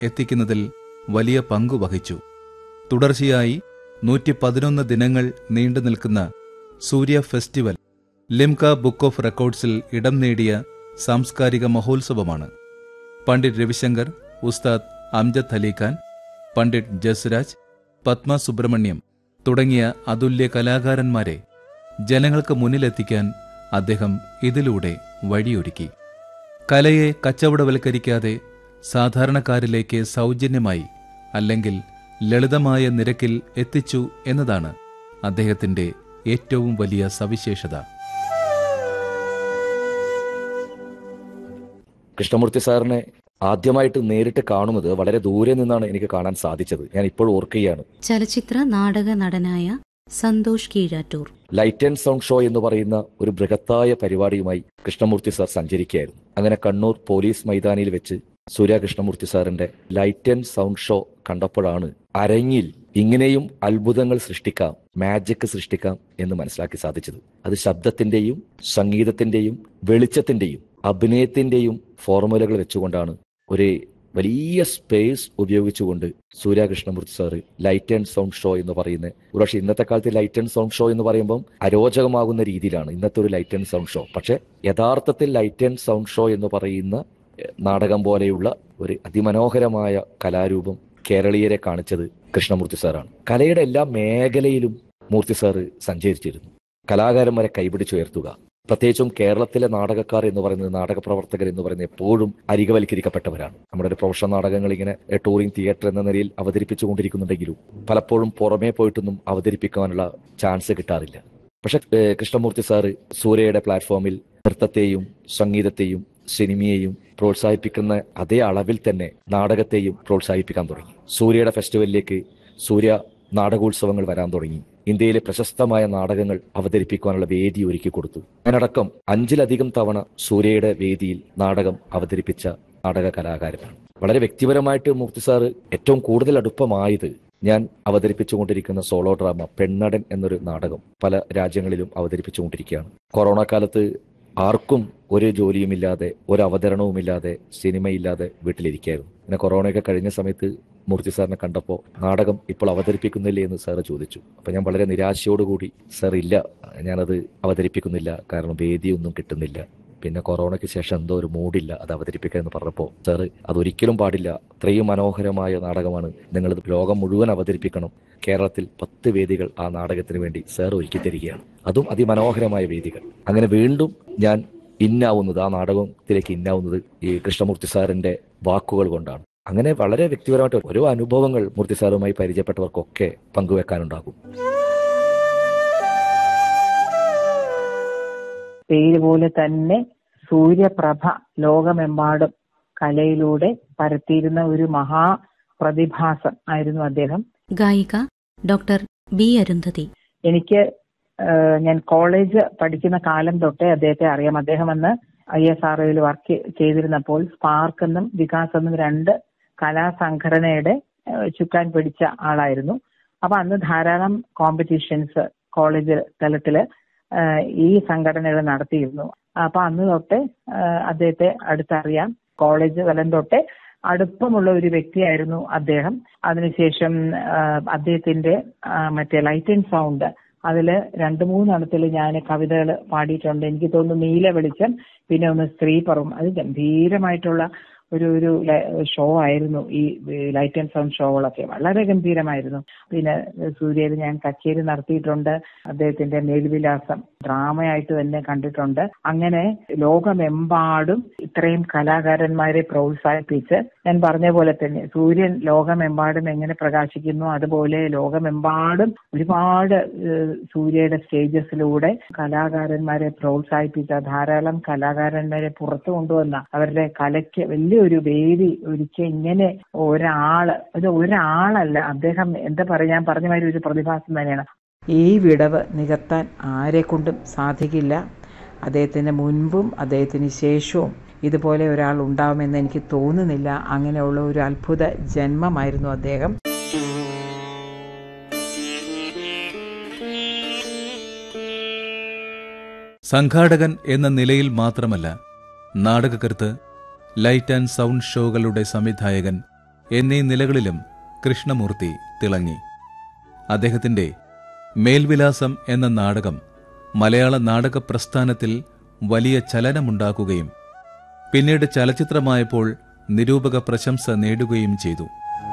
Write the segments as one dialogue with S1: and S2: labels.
S1: എത്തിക്കുന്നതിൽ വലിയ പങ്കു വഹിച്ചു തുടർച്ചയായി നൂറ്റി പതിനൊന്ന് ദിനങ്ങൾ നീണ്ടു നിൽക്കുന്ന Surya festival Limca book of റെക്കോർഡ്സിൽ ഇടം നേടിയ സാംസ്കാരിക മഹോത്സവമാണ് പണ്ഡിറ്റ് രവിശങ്കർ ഉസ്താദ് അംജദ് അലിഖാൻ പണ്ഡിറ്റ് ജസ്രാജ് പത്മ സുബ്രഹ്മണ്യം തുടങ്ങിയ അതുല്യ കലാകാരന്മാരെ ജനങ്ങൾക്ക് മുന്നിലെത്തിക്കാൻ അദ്ദേഹം ഇതിലൂടെ വഴിയൊരുക്കി കലയെ കച്ചവടവൽക്കരിക്കാതെ സാധാരണക്കാരിലേക്ക് സൗജന്യമായി അല്ലെങ്കിൽ ലളിതമായ നിരക്കിൽ എത്തിച്ചു എന്നതാണ് അദ്ദേഹത്തിന്റെ ഏറ്റവും വലിയ സവിശേഷത
S2: കൃഷ്ണമൂർത്തി സാറിനെ ആദ്യമായിട്ട് നേരിട്ട് കാണുന്നത് വളരെ ദൂരെ നിന്നാണ് എനിക്ക് കാണാൻ സാധിച്ചത് ഞാൻ ഇപ്പോൾ ഓർക്കുകയാണ്
S3: ചലച്ചിത്ര നാടക നടനായ Santhosh Keezhattoor
S2: light and sound show എന്ന് പറയുന്ന ഒരു ബൃഹത്തായ പരിപാടിയുമായി കൃഷ്ണമൂർത്തി സാർ സഞ്ചരിക്കുകയായിരുന്നു അങ്ങനെ കണ്ണൂർ പോലീസ് മൈതാനിയിൽ വെച്ച് സൂര്യ കൃഷ്ണമൂർത്തി സാറിന്റെ ലൈറ്റ് ആൻഡ് സൗണ്ട് ഷോ കണ്ടപ്പോഴാണ് അരങ്ങിൽ ഇങ്ങനെയും അത്ഭുതങ്ങൾ സൃഷ്ടിക്കാം മാജിക് സൃഷ്ടിക്കാം എന്ന് മനസ്സിലാക്കി സാധിച്ചത് അത് ശബ്ദത്തിന്റെയും സംഗീതത്തിന്റെയും വെളിച്ചത്തിന്റെയും അഭിനയത്തിന്റെയും ഫോർമുലകൾ വെച്ചുകൊണ്ടാണ് ഒരു വലിയ സ്പേസ് ഉപയോഗിച്ചുകൊണ്ട് Surya Krishnamoorthy sir light and sound show എന്ന് പറയുന്ന ഒരുപക്ഷെ ഇന്നത്തെ കാലത്ത് ലൈറ്റ് ആൻഡ് സൗണ്ട് ഷോ എന്ന് പറയുമ്പം അരോചകമാകുന്ന രീതിയിലാണ് ഇന്നത്തെ ഒരു ലൈറ്റ് ആൻഡ് സൗണ്ട് ഷോ പക്ഷെ യഥാർത്ഥത്തിൽ ലൈറ്റ് ആൻഡ് സൗണ്ട് ഷോ എന്ന് പറയുന്ന എഹ്, നാടകം പോലെയുള്ള ഒരു അതിമനോഹരമായ കലാരൂപം കേരളീയരെ കാണിച്ചത് കൃഷ്ണമൂർത്തി സാറാണ് കലയുടെ എല്ലാ മേഖലയിലും മൂർത്തി സാറ് സഞ്ചരിച്ചിരുന്നു കലാകാരന്മാരെ കൈപിടിച്ചുയർത്തുക പ്രത്യേകിച്ചും കേരളത്തിലെ നാടകക്കാർ എന്ന് പറയുന്നത് നാടക പ്രവർത്തകർ എന്ന് പറയുന്നത് എപ്പോഴും അരികവൽക്കരിക്കപ്പെട്ടവരാണ് നമ്മുടെ ഒരു പ്രൊഫഷണൽ നാടകങ്ങൾ ഇങ്ങനെ ടൂറിംഗ് തിയേറ്റർ എന്ന നിലയിൽ അവതരിപ്പിച്ചുകൊണ്ടിരിക്കുന്നുണ്ടെങ്കിലും പലപ്പോഴും പുറമേ പോയിട്ടൊന്നും അവതരിപ്പിക്കാനുള്ള ചാൻസ് കിട്ടാറില്ല പക്ഷെ ഏഹ്, കൃഷ്ണമൂർത്തി സാറ് സൂര്യയുടെ പ്ലാറ്റ്ഫോമിൽ നൃത്തത്തെയും സംഗീതത്തെയും സിനിമയെയും പ്രോത്സാഹിപ്പിക്കുന്ന അതേ അളവിൽ തന്നെ നാടകത്തെയും പ്രോത്സാഹിപ്പിക്കാൻ തുടങ്ങി സൂര്യയുടെ ഫെസ്റ്റിവലിലേക്ക് സൂര്യ നാടകോത്സവങ്ങൾ വരാൻ തുടങ്ങി ഇന്ത്യയിലെ പ്രശസ്തമായ നാടകങ്ങൾ അവതരിപ്പിക്കാനുള്ള വേദി ഒരുക്കി കൊടുത്തു അതിനടക്കം അഞ്ചിലധികം തവണ സൂര്യയുടെ വേദിയിൽ നാടകം അവതരിപ്പിച്ച നാടക കലാകാരനാണ് വളരെ വ്യക്തിപരമായിട്ട് മൂർത്തി സാറ് ഏറ്റവും കൂടുതൽ അടുപ്പമായത് ഞാൻ അവതരിപ്പിച്ചുകൊണ്ടിരിക്കുന്ന സോളോ ഡ്രാമ പെണ്ണടൻ എന്നൊരു നാടകം പല രാജ്യങ്ങളിലും അവതരിപ്പിച്ചുകൊണ്ടിരിക്കുകയാണ് കൊറോണ കാലത്ത് ആർക്കും ഒരു ജോലിയുമില്ലാതെ ഒരു അവതരണവുമില്ലാതെ സിനിമയില്ലാതെ വീട്ടിലിരിക്കുകയായിരുന്നു പിന്നെ കൊറോണയൊക്കെ കഴിഞ്ഞ സമയത്ത് മൂർത്തി സാറിനെ കണ്ടപ്പോൾ നാടകം ഇപ്പോൾ അവതരിപ്പിക്കുന്നില്ലേ എന്ന് സാറ് ചോദിച്ചു അപ്പൊ ഞാൻ വളരെ നിരാശയോടുകൂടി സാർ ഇല്ല ഞാനത് അവതരിപ്പിക്കുന്നില്ല കാരണം വേദിയൊന്നും കിട്ടുന്നില്ല പിന്നെ കൊറോണയ്ക്ക് ശേഷം എന്തോ ഒരു മൂഡില്ല അത് അവതരിപ്പിക്കുക എന്ന് പറഞ്ഞപ്പോൾ സാറ് അതൊരിക്കലും പാടില്ല അത്രയും മനോഹരമായ നാടകമാണ് നിങ്ങൾ ലോകം മുഴുവൻ അവതരിപ്പിക്കണം കേരളത്തിൽ പത്ത് വേദികൾ ആ നാടകത്തിന് വേണ്ടി സാർ ഒരുക്കി തരികയാണ് അതും അതിമനോഹരമായ വേദികൾ അങ്ങനെ വീണ്ടും ഞാൻ ഇന്നാവുന്നത് ആ നാടകത്തിലേക്ക് ഇന്നാവുന്നത് ഈ കൃഷ്ണമൂർത്തി സാറിന്റെ വാക്കുകൾ കൊണ്ടാണ് അങ്ങനെ വളരെ വ്യക്തിപരമായിട്ട് ഓരോ അനുഭവങ്ങൾ മൂർത്തി സാറുമായി പരിചയപ്പെട്ടവർക്കൊക്കെ പങ്കുവെക്കാനുണ്ടാകും
S4: പേര് പോലെ തന്നെ സൂര്യപ്രഭ ലോകമെമ്പാടും കലയിലൂടെ പരത്തിയിരുന്ന ഒരു മഹാ പ്രതിഭാസം ആയിരുന്നു അദ്ദേഹം
S3: ഗായിക ഡോക്ടർ ബി അരുന്ധതി
S4: എനിക്ക് ഏഹ്, ഞാൻ കോളേജ് പഠിക്കുന്ന കാലം തൊട്ടേ അദ്ദേഹത്തെ അറിയാം അദ്ദേഹം അന്ന് ഐ എസ് ആർ വർക്ക് ചെയ്തിരുന്നപ്പോൾ സ്പാർക്ക് എന്നും വികാസ് എന്നും രണ്ട് കലാസംഘടനയുടെ ഏഹ്, ചുക്കാൻ പിടിച്ച ആളായിരുന്നു അപ്പൊ അന്ന് ധാരാളം കോമ്പറ്റീഷൻസ് കോളേജ് തലത്തില് ഏഹ്, ഈ സംഘടനകൾ നടത്തിയിരുന്നു അപ്പൊ അന്ന് തൊട്ടേ ഏഹ്, അദ്ദേഹത്തെ അടുത്തറിയാം കോളേജ് തലം തൊട്ടേ അടുപ്പമുള്ള ഒരു വ്യക്തിയായിരുന്നു അദ്ദേഹം അതിനുശേഷം ആഹ്, അദ്ദേഹത്തിന്റെ ആഹ്, മറ്റേ ലൈറ്റ് ആൻഡ് സൗണ്ട് അതില് രണ്ട് മൂന്നെണ്ണത്തിൽ ഞാൻ കവിതകൾ പാടിയിട്ടുണ്ട് എനിക്ക് തോന്നുന്നു നീല വെളിച്ചം പിന്നെ ഒന്ന് സ്ത്രീ പറവും അത് ഗംഭീരമായിട്ടുള്ള ഒരു ഒരു ഷോ ആയിരുന്നു ഈ ലൈറ്റ് ആൻഡ് സൗണ്ട് ഷോകളൊക്കെ വളരെ ഗംഭീരമായിരുന്നു പിന്നെ സൂര്യയിൽ ഞാൻ കച്ചേരി നടത്തിയിട്ടുണ്ട് അദ്ദേഹത്തിന്റെ മേൽവിലാസം ഡ്രാമയായിട്ട് തന്നെ കണ്ടിട്ടുണ്ട് അങ്ങനെ ലോകമെമ്പാടും ഇത്രയും കലാകാരന്മാരെ പ്രോത്സാഹിപ്പിച്ച് ഞാൻ പറഞ്ഞ പോലെ തന്നെ സൂര്യൻ ലോകമെമ്പാടും എങ്ങനെ പ്രകാശിക്കുന്നു അതുപോലെ ലോകമെമ്പാടും ഒരുപാട് ഏഹ്, സൂര്യയുടെ സ്റ്റേജസിലൂടെ കലാകാരന്മാരെ പ്രോത്സാഹിപ്പിച്ച ധാരാളം കലാകാരന്മാരെ പുറത്തു കൊണ്ടുവന്ന അവരുടെ കലയ്ക്ക് വലിയൊരു വേദി ഒരുക്കി ഇങ്ങനെ ഒരാള് ഇത് ഒരാളല്ല അദ്ദേഹം എന്താ പറയാ ഞാൻ പറഞ്ഞ മാതിരി ഒരു പ്രതിഭാസം തന്നെയാണ് ഈ വിടവ് നികത്താൻ ആരെക്കൊണ്ടും സാധിക്കില്ല അദ്ദേഹത്തിന് മുൻപും അദ്ദേഹത്തിന് ശേഷവും ഇതുപോലെ ഒരാൾ ഉണ്ടാവുമെന്ന് എനിക്ക് തോന്നുന്നില്ല അങ്ങനെയുള്ള ഒരു അത്ഭുത ജന്മമായിരുന്നു അദ്ദേഹം
S1: സംഘാടകൻ എന്ന നിലയിൽ മാത്രമല്ല നാടകകൃത്ത് ലൈറ്റ് ആൻഡ് സൗണ്ട് ഷോകളുടെ സംവിധായകൻ എന്നീ നിലകളിലും കൃഷ്ണമൂർത്തി തിളങ്ങി അദ്ദേഹത്തിന്റെ മേൽവിലാസം എന്ന നാടകം മലയാള നാടക പ്രസ്ഥാനത്തിൽ വലിയ ചലനമുണ്ടാക്കുകയും പിന്നീട് ചലച്ചിത്രമായപ്പോൾ നിരൂപക പ്രശംസ നേടുകയും ചെയ്തു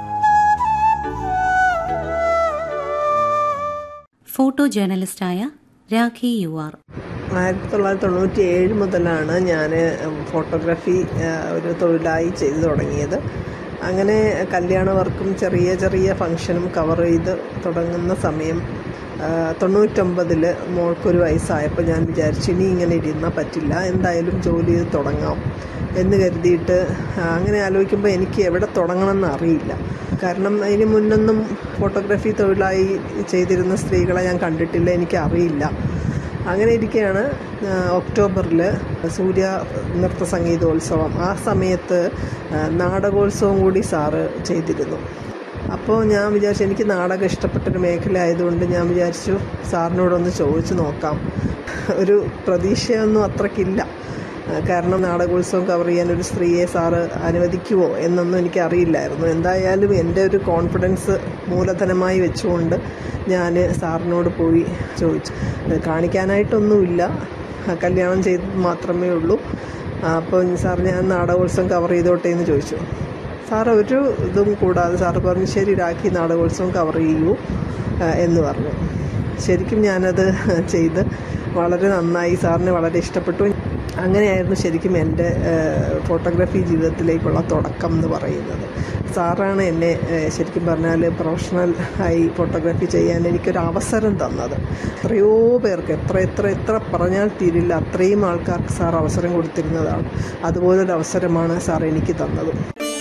S3: ഫോട്ടോ ജേർണലിസ്റ്റായ രാഖി യു ആർ
S5: ആയിരത്തി തൊള്ളായിരത്തി തൊണ്ണൂറ്റി ഏഴ് മുതലാണ് ഞാൻ ഫോട്ടോഗ്രാഫി ആ, ഒരു തൊഴിലായി ചെയ്തു തുടങ്ങിയത് അങ്ങനെ കല്യാണ വർക്കും ചെറിയ ചെറിയ ഫംഗ്ഷനും കവർ ചെയ്ത് തുടങ്ങുന്ന സമയം ആ, തൊണ്ണൂറ്റൊമ്പതിൽ മോൾക്കൊരു വയസ്സായപ്പോൾ ഞാൻ വിചാരിച്ചു ഇനി ഇങ്ങനെ ഇരുന്നാൽ പറ്റില്ല എന്തായാലും ജോലി ചെയ്ത് തുടങ്ങാം എന്ന് കരുതിയിട്ട് ആ, അങ്ങനെ ആലോചിക്കുമ്പോൾ എനിക്ക് എവിടെ തുടങ്ങണമെന്ന് അറിയില്ല കാരണം അതിന് മുന്നൊന്നും ഫോട്ടോഗ്രാഫി തൊഴിലായി ചെയ്തിരുന്ന സ്ത്രീകളെ ഞാൻ കണ്ടിട്ടില്ല എനിക്ക് അറിയില്ല അങ്ങനെ ഇരിക്കുകയാണ് ഒക്ടോബറിൽ സൂര്യ നൃത്ത സംഗീതോത്സവം ആ സമയത്ത് ആ, നാടകോത്സവം കൂടി സാറ് ചെയ്തിരുന്നു അപ്പോൾ ഞാൻ വിചാരിച്ചു എനിക്ക് നാടകം ഇഷ്ടപ്പെട്ടൊരു മേഖല ആയതുകൊണ്ട് ഞാൻ വിചാരിച്ചു സാറിനോടൊന്ന് ചോദിച്ചു നോക്കാം ഒരു പ്രതീക്ഷയൊന്നും അത്രയ്ക്കില്ല ആ, കാരണം നാടകോത്സവം കവർ ചെയ്യാൻ ഒരു സ്ത്രീയെ സാറ് അനുവദിക്കുമോ എന്നൊന്നും എനിക്ക് അറിയില്ലായിരുന്നു എന്തായാലും എൻ്റെ ഒരു കോൺഫിഡൻസ് മൂലധനമായി വെച്ചുകൊണ്ട് ഞാൻ സാറിനോട് പോയി ചോദിച്ചു അത് കാണിക്കാനായിട്ടൊന്നുമില്ല ആ, കല്യാണം ചെയ്ത് മാത്രമേ ഉള്ളൂ ആ, അപ്പോൾ സാർ ഞാൻ നാടകോത്സവം കവർ ചെയ്തോട്ടെ എന്ന് ചോദിച്ചു സാർ ഒരു ഇതും കൂടാതെ സാറ് പറഞ്ഞു ശരി രാഖി നാടകോത്സവം കവർ ചെയ്യൂ ആ, എന്ന് പറഞ്ഞു ശരിക്കും ഞാനത് ചെയ്ത് വളരെ നന്നായി സാറിന് വളരെ ഇഷ്ടപ്പെട്ടു അങ്ങനെയായിരുന്നു ശരിക്കും എൻ്റെ ഫോട്ടോഗ്രാഫി ജീവിതത്തിലേക്കുള്ള തുടക്കം എന്ന് പറയുന്നത് സാറാണ് എന്നെ ഏഹ്, ശരിക്കും പറഞ്ഞാൽ പ്രൊഫഷണൽ ആയി ഫോട്ടോഗ്രാഫി ചെയ്യാൻ എനിക്കൊരു അവസരം തന്നത് എത്രയോ പേർക്ക് എത്ര എത്ര എത്ര പറഞ്ഞാൽ തീരില്ല അത്രയും ആൾക്കാർക്ക് സാർ അവസരം കൊടുത്തിരുന്നതാണ് അതുപോലൊരു അവസരമാണ് സാർ എനിക്ക് തന്നത്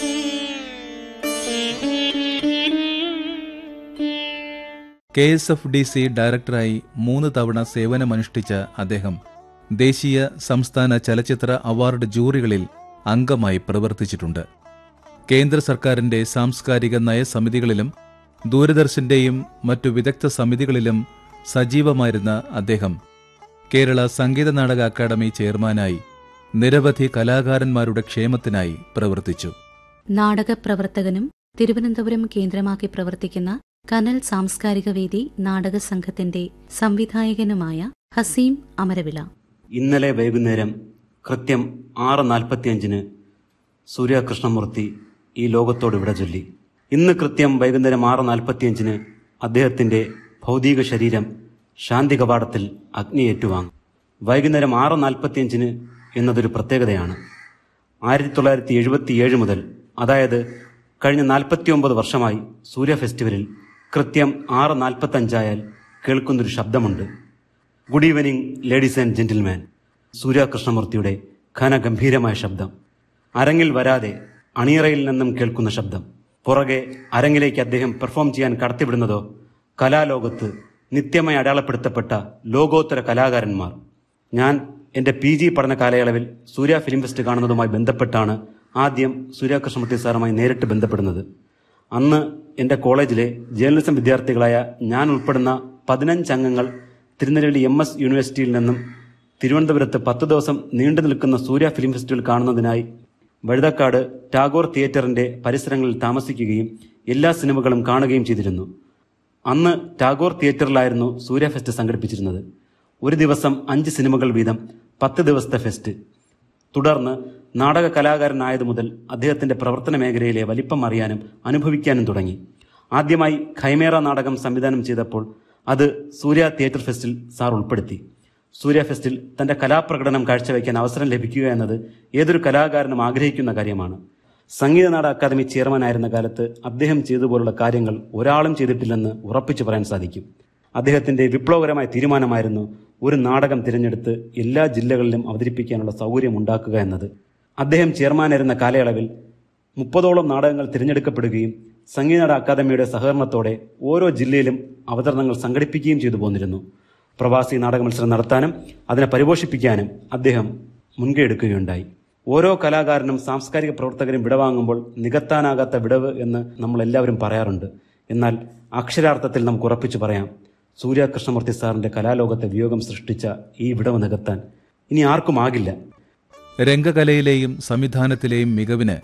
S1: K S F D C ഡയറക്ടറായി മൂന്ന് തവണ സേവനമനുഷ്ഠിച്ച അദ്ദേഹം ദേശീയ സംസ്ഥാന ചലച്ചിത്ര അവാർഡ് ജൂറികളിൽ അംഗമായി പ്രവർത്തിച്ചിട്ടുണ്ട് കേന്ദ്ര സർക്കാരിന്റെ സാംസ്കാരിക നയസമിതികളിലും ദൂരദർശന്റെയും മറ്റു വിദഗ്ധ സമിതികളിലും സജീവമായിരുന്ന അദ്ദേഹം കേരള സംഗീത നാടക അക്കാദമി ചെയർമാനായി നിരവധി കലാകാരന്മാരുടെ ക്ഷേമത്തിനായി പ്രവർത്തിച്ചു
S3: നാടകപ്രവർത്തകനും തിരുവനന്തപുരം കേന്ദ്രമാക്കി പ്രവർത്തിക്കുന്ന കനൽ സാംസ്കാരിക വേദി നാടക സംഘത്തിന്റെ സംവിധായകനുമായ ഹസീം അമരവിള
S6: ഇന്നലെ വൈകുന്നേരം കൃത്യം ആറ് നാൽപ്പത്തിയഞ്ചിന് സൂര്യ കൃഷ്ണമൂർത്തി ഈ ലോകത്തോട് വിട ചൊല്ലി ഇന്ന് കൃത്യം വൈകുന്നേരം ആറ് നാൽപ്പത്തിയഞ്ചിന് അദ്ദേഹത്തിന്റെ ഭൗതിക ശരീരം ശാന്തി കവാടത്തിൽ അഗ്നി ഏറ്റുവാങ്ങും വൈകുന്നേരം ആറ് നാൽപ്പത്തിയഞ്ചിന് എന്നതൊരു പ്രത്യേകതയാണ് ആയിരത്തി തൊള്ളായിരത്തി എഴുപത്തിയേഴ് മുതൽ അതായത് കഴിഞ്ഞ നാൽപ്പത്തിയൊമ്പത് വർഷമായി സൂര്യ ഫെസ്റ്റിവലിൽ കൃത്യം ആറ് നാൽപ്പത്തഞ്ചായാൽ കേൾക്കുന്നൊരു ശബ്ദമുണ്ട് good evening ladies and gentleman Surya കൃഷ്ണമൂർത്തിയുടെ ഘനഗംഭീരമായ ശബ്ദം അരങ്ങിൽ വരാതെ അണിയറയിൽ നിന്നും കേൾക്കുന്ന ശബ്ദം പുറകെ അരങ്ങിലേക്ക് അദ്ദേഹം പെർഫോം ചെയ്യാൻ കടത്തിവിടുന്നതോ കലാലോകത്ത് നിത്യമായി അടയാളപ്പെടുത്തപ്പെട്ട ലോകോത്തര കലാകാരന്മാർ ഞാൻ എന്റെ പി ജി പഠന കാലയളവിൽ സൂര്യ ഫിലിം ഫെസ്റ്റ് കാണുന്നതുമായി ബന്ധപ്പെട്ടാണ് ആദ്യം സൂര്യ കൃഷ്ണമൂർത്തി സാറുമായി നേരിട്ട് ബന്ധപ്പെടുന്നത് അന്ന് എന്റെ കോളേജിലെ ജേർണലിസം വിദ്യാർത്ഥികളായ ഞാൻ ഉൾപ്പെടുന്ന പതിനഞ്ച് അംഗങ്ങൾ തിരുനെല്ലി എം എസ് യൂണിവേഴ്സിറ്റിയിൽ നിന്നും തിരുവനന്തപുരത്ത് പത്ത് ദിവസം നീണ്ടു നിൽക്കുന്ന സൂര്യ ഫിലിം ഫെസ്റ്റിവൽ കാണുന്നതിനായി വഴുതക്കാട് ടാഗോർ തിയേറ്ററിന്റെ പരിസരങ്ങളിൽ താമസിക്കുകയും എല്ലാ സിനിമകളും കാണുകയും ചെയ്തിരുന്നു അന്ന് ടാഗോർ തിയേറ്ററിലായിരുന്നു സൂര്യ ഫെസ്റ്റ് സംഘടിപ്പിച്ചിരുന്നത് ഒരു ദിവസം അഞ്ച് സിനിമകൾ വീതം പത്ത് ദിവസത്തെ ഫെസ്റ്റ് തുടർന്ന് നാടക കലാകാരനായതു മുതൽ അദ്ദേഹത്തിന്റെ പ്രവർത്തന മേഖലയിലെ വലിപ്പം അറിയാനും അനുഭവിക്കാനും തുടങ്ങി ആദ്യമായി ഖൈമേറ നാടകം സംവിധാനം ചെയ്തപ്പോൾ അത് സൂര്യ തിയേറ്റർ ഫെസ്റ്റിൽ സാർ ഉൾപ്പെടുത്തി സൂര്യ ഫെസ്റ്റിൽ തന്റെ കലാപ്രകടനം കാഴ്ചവെക്കാൻ അവസരം ലഭിക്കുക എന്നത് ഏതൊരു കലാകാരനും ആഗ്രഹിക്കുന്ന കാര്യമാണ് സംഗീത നാടക അക്കാദമി ചെയർമാനായിരുന്ന കാലത്ത് അദ്ദേഹം ചെയ്തതുപോലുള്ള കാര്യങ്ങൾ ഒരാളും ചെയ്തിട്ടില്ലെന്ന് ഉറപ്പിച്ചു പറയാൻ സാധിക്കും അദ്ദേഹത്തിന്റെ വിപ്ലവകരമായ തീരുമാനമായിരുന്നു ഒരു നാടകം തിരഞ്ഞെടുത്ത് എല്ലാ ജില്ലകളിലും അവതരിപ്പിക്കാനുള്ള സൗകര്യം ഉണ്ടാക്കുക എന്നത് അദ്ദേഹം ചെയർമാനായിരുന്ന കാലയളവിൽ മുപ്പതോളം നാടകങ്ങൾ തിരഞ്ഞെടുക്കപ്പെടുകയും സംഗീത അക്കാദമിയുടെ സഹകരണത്തോടെ ഓരോ ജില്ലയിലും അവതരണങ്ങൾ സംഘടിപ്പിക്കുകയും ചെയ്തു പോന്നിരുന്നു പ്രവാസി നാടക മത്സരം നടത്താനും അതിനെ പരിപോഷിപ്പിക്കാനും അദ്ദേഹം മുൻകൈ എടുക്കുകയുണ്ടായി ഓരോ കലാകാരനും സാംസ്കാരിക പ്രവർത്തകരും വിടവാങ്ങുമ്പോൾ നികത്താനാകാത്ത വിടവ് എന്ന് നമ്മൾ എല്ലാവരും പറയാറുണ്ട് എന്നാൽ അക്ഷരാർത്ഥത്തിൽ നമുക്ക് ഉറപ്പിച്ചു പറയാം സൂര്യ കൃഷ്ണമൂർത്തി സാറിന്റെ കലാലോകത്തെ വിയോഗം സൃഷ്ടിച്ച ഈ വിടവ് നികത്താൻ ഇനി ആർക്കും ആകില്ല
S1: രംഗകലയിലെയും സംവിധാനത്തിലെയും മികവിന്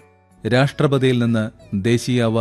S1: രാഷ്ട്രപതിയിൽ നിന്ന് ദേശീയ അവാർഡ്